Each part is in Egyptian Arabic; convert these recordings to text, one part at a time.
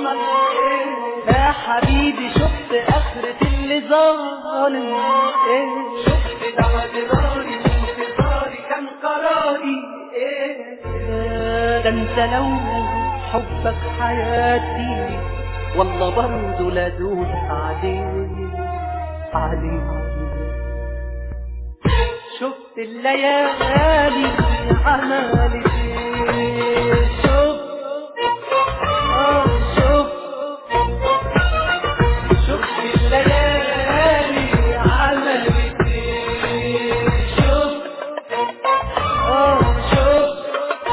امال ايه يا حبيبي شفت اخرة اللي ظالم ايه شفت بعد ناري وانتصاري كان قراري ايه ده انت لو حبك حياتي والله برضه لا دوس عليك عليك شفت الليالي عملت ايه شفت اه شفت شفت الليالي عملت ايه شفت اه شفت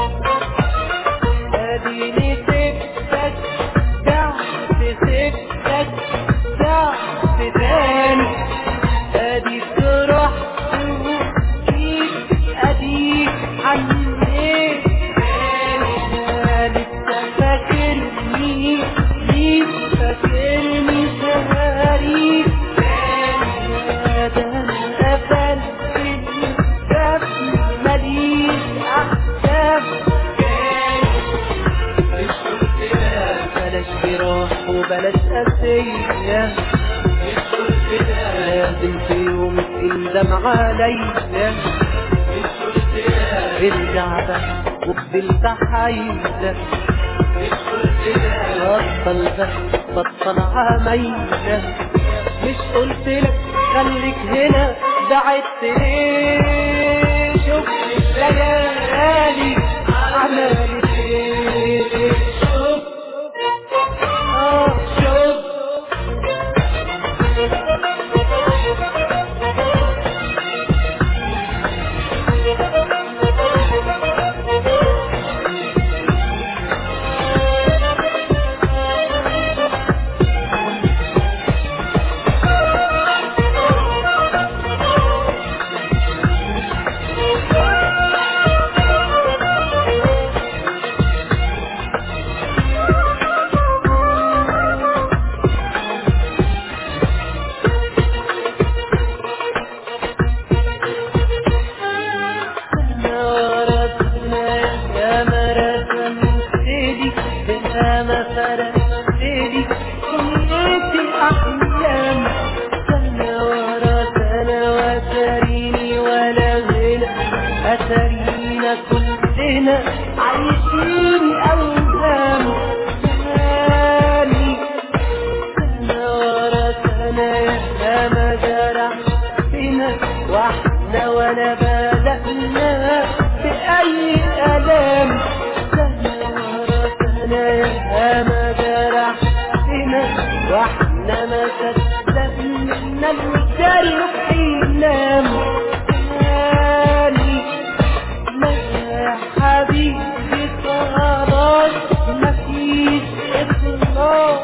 اديني سبتك ضعت سبتك ضعت تاني ادي تروح وجيت اديك عني لسه فاكرني لسه فاكرني شهري ده انا قفلت الباب ماليش احساب بلاش جراح وبلاش أسية لازم في يوم تندم عليا ارجع بقى وقبل تحايلك بطل بقى بطل عمايلك مش قلت لك خليك هنا بعدت ليه شوف الليالي عملت ايه شوف اه شوف يا مرسم سيدي بلا ما فرق سيدي كنيتي أحلام سنة ورا سنة وتريني ولا غنى أترينا كلنا عايشين أوهام زماني سنة ورا سنة يا ما جرح فينا واحنا ولا بدأنا بأي ألام سنة ورا سنة يا ما جرح فينا واحنا ما صدقنا الجرح ينام ثاني ما يا حبيبي خلاص مفيش إخلاص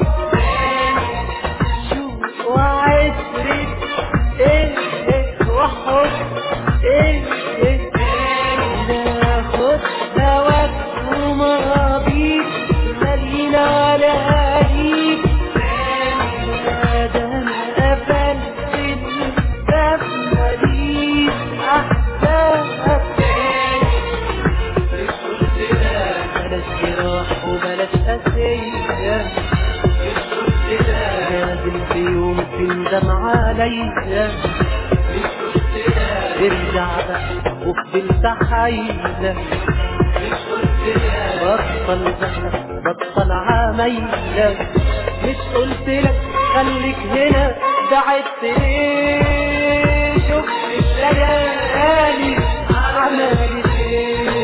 شوف وعشرة ايه ايه وحب ايه ايه ناخد دواك وماضيك مالينا على اهليك ده انا قفلت الباب ماليش احباب بلاش جراح وبلاش أسية لازم في يوم تندم عليا ارجع بقى وقبل تحايلك بطل بقى بطل عمايلك مش قلت لك خليك هنا بعدت ليه شوف الليالي عملت ايه